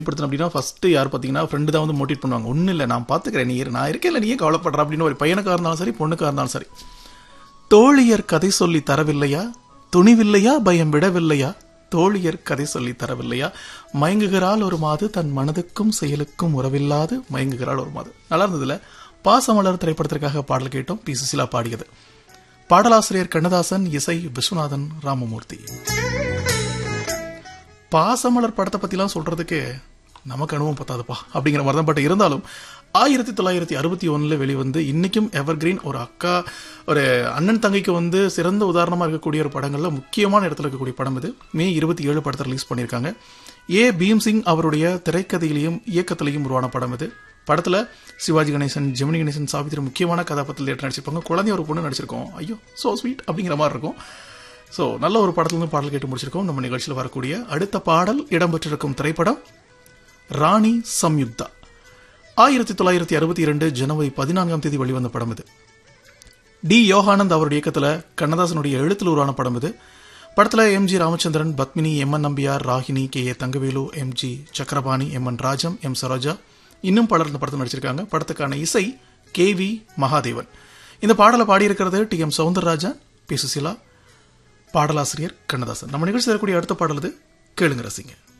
படுத்தணும் அப்படின்னா ஃபர்ஸ்ட் யார் பார்த்தீங்கன்னா ஃப்ரெண்டு தான் வந்து மோட்டிவேட் பண்ணுவாங்க ஒன்றும் இல்லை நான் பார்த்துக்கிறேன் நீ இரு, நான் இருக்கேன் நீ ஏன் கவலைப்படுற அப்படின்னு ஒரு பையனுக்காக இருந்தாலும் சரி பொண்ணுக்காக இருந்தாலும் சரி தோழியர் கதை சொல்லி தரவில்லையா துணிவில்லையா பயம் விடவில்லையா தோழியர் கதை சொல்லி தரவில்லையா மயங்குகிறாள் ஒரு மாது தன் மனதுக்கும் செயலுக்கும் உறவில்லாது மயங்குகிறாள் ஒரு மாது நல்லா இருந்ததுல பாசமலர் திரைப்படத்திற்காக பாடல் கேட்டோம் பி சுசிலா பாடியது பாடலாசிரியர் கண்ணதாசன் இசை விஸ்வநாதன் ராமமூர்த்தி பாசமலர் படத்தை பத்திலாம் சொல்றதுக்கு நமக்கு அனுபவம் பத்தாதுப்பா அப்படிங்கிற மாதிரி தான் பட் இருந்தாலும் ஆயிரத்தி தொள்ளாயிரத்தி அறுபத்தி ஒன்னுல வெளிவந்து இன்னைக்கும் எவர்கிரீன் ஒரு அக்கா ஒரு அண்ணன் தங்கைக்கு வந்து சிறந்த உதாரணமா இருக்கக்கூடிய ஒரு படங்கள்ல முக்கியமான இடத்துல இருக்கக்கூடிய படம் இது மே இருபத்தி ஏழு படத்தை ரிலீஸ் பண்ணியிருக்காங்க ஏ பீம் சிங் அவருடைய திரைக்கதையிலையும் இயக்கத்திலையும் உருவான படம் இது படத்துல சிவாஜி கணேசன் ஜெமினி கணேசன் சாவித்திரி முக்கியமான கதாபாத்திரத்தில் ஏற்று நடிச்சிருப்பாங்க குழந்தை ஒரு பொண்ணு நடிச்சிருக்கோம் ஐயோ சோ ஸ்வீட் அப்படிங்கிற மாதிரி இருக்கும் ஸோ நல்ல ஒரு படத்துலேருந்து பாடல் கேட்டு முடிச்சிருக்கோம் நம்ம நிகழ்ச்சியில் வரக்கூடிய அடுத்த பாடல் இடம்பெற்றிருக்கும் திரைப்படம் ராணி சம்யுக்தா ஆயிரத்தி தொள்ளாயிரத்தி அறுபத்தி இரண்டு ஜனவரி பதினான்காம் தேதி வெளிவந்த படம் இது டி யோகானந்த் அவருடைய இயக்கத்தில் கண்ணதாசனுடைய எழுத்தில் உருவான படம் இது படத்தில் M G Ramachandran Padmini M N Nambiar Ragini K A Thangavelu M G Chakrapani M N Rajam M Saroja இன்னும் பலர் இந்த படத்தில் நடிச்சிருக்காங்க படத்துக்கான இசை கே வி மகாதேவன் இந்த பாடலை பாடியிருக்கிறது T M Soundararajan P Susheela பாடலாசிரியர் கண்ணதாசன் நம்ம நிகழ்ச்சி தரக்கூடிய அடுத்த பாடல் இது கேளுங்க ரசிங்க